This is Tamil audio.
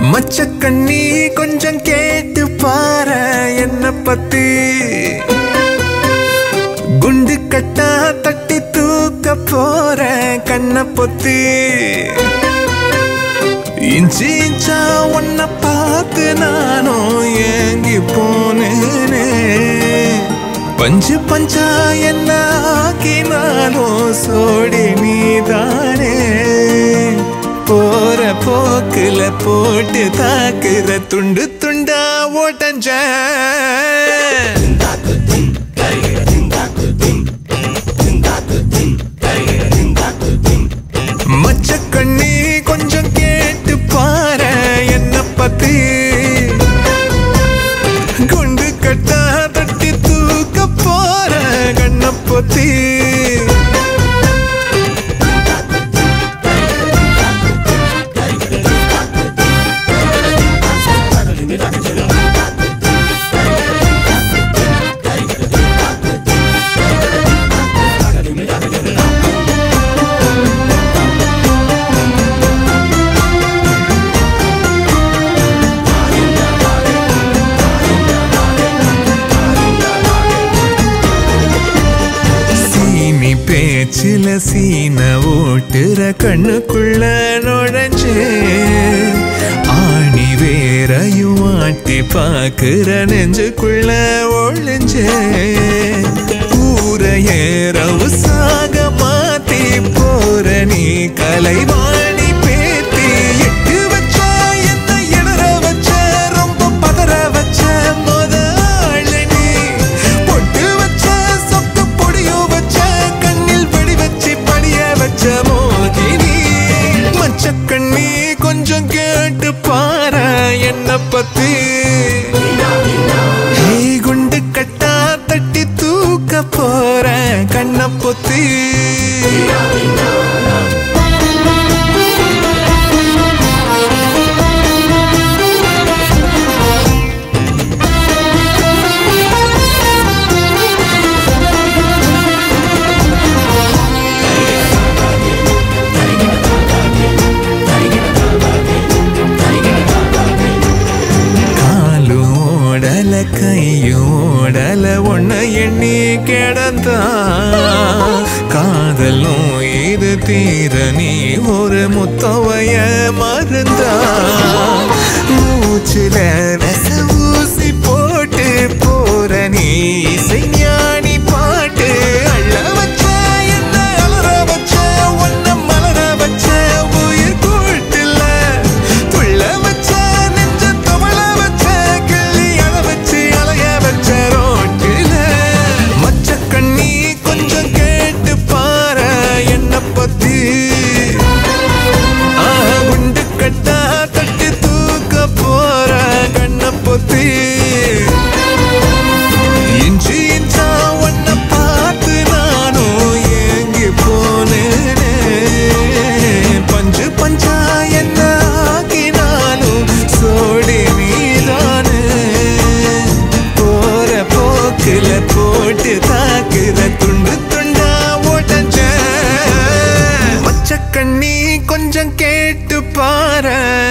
மச்ச கண்ணி கொஞ்சம் கேட்டு பாரு என்ன பத்தி குண்டு கட்டா தட்டி தூக்க போற கண்ண பொத்தி இஞ்சி இஞ்சா உன்னை பார்த்து நானும் ஏங்கி போனேனே பஞ்சு பஞ்சா என்ன ஆக்கினாலும் சோடி நீதானே போற போக்குல போட்டு தாக்குற துண்டு துண்டா ஓட்டஞ்ச மச்ச கண்ணி கொஞ்சம் கேட்டு பாரு என்ன பத்தி குண்டு கட்டா தட்டி தூக்க போற கண்ண பொத்தி சீனி பேச்சில சீன ஓட்டுற கண்ணுக்குள்ள நுழைஞ்சே ஆணி வேறையும் ஆட்டி பாக்குற நெஞ்சுக்குள்ள ஒழிஞ்சே ஊரைய ரவுசாக மாத்தி போற நீ கலைவாணி பேத்தி எட்டு வச்ச என்ன இடற வச்ச ரொம்ப பதற வச்ச முதல் நீ பொட்டு வச்ச சொக்கு பொடியும் வச்ச கண்ணில் வெடி வச்சு படிய வச்ச மோகினி மச்ச கண்ணி கொஞ்சம் கேட்டு பாரு என்ன பத்தி ஏய், குண்டு கட்டா தட்டி தூக்க போற கண்ண பொத்தி காலோடல கையோடல ஒன்ன எண்ணி கிடந்தா காதலும் இது தீர நீ ஒரு முத்தவைய மருந்தா மூச்சுல ரச ஊசி போட்டு போற நீ இசைஞானி பாட்டு அள்ள வச்ச என்ன அலற வச்ச ஒன்ன மலர வச்ச உயிர் கூட்டுல துள்ள வச்ச நெஞ்ச தவள வச்ச கிள்ளி அழ வச்சு அலைய வச்ச ரோட்டில மச்ச கண்ணி கொஞ்சம் கேட்டு பாரு என்ன பத்தி ஆஹா, குண்டு கட்டா தட்டி தூக்க போற கண்ண பொத்தி இஞ்சி இஞ்சா உன்னை பார்த்து நானும் ஏங்கி போனேனே பஞ்சு பஞ்சா என்ன ஆக்கினாலும் சோடி நீதானே போற போக்குல போட்டு தாக்குற துண்டு துண்டா ஓட்டஞ்ச மச்ச கண்ணி கொஞ்சம் கேட்டு பாரு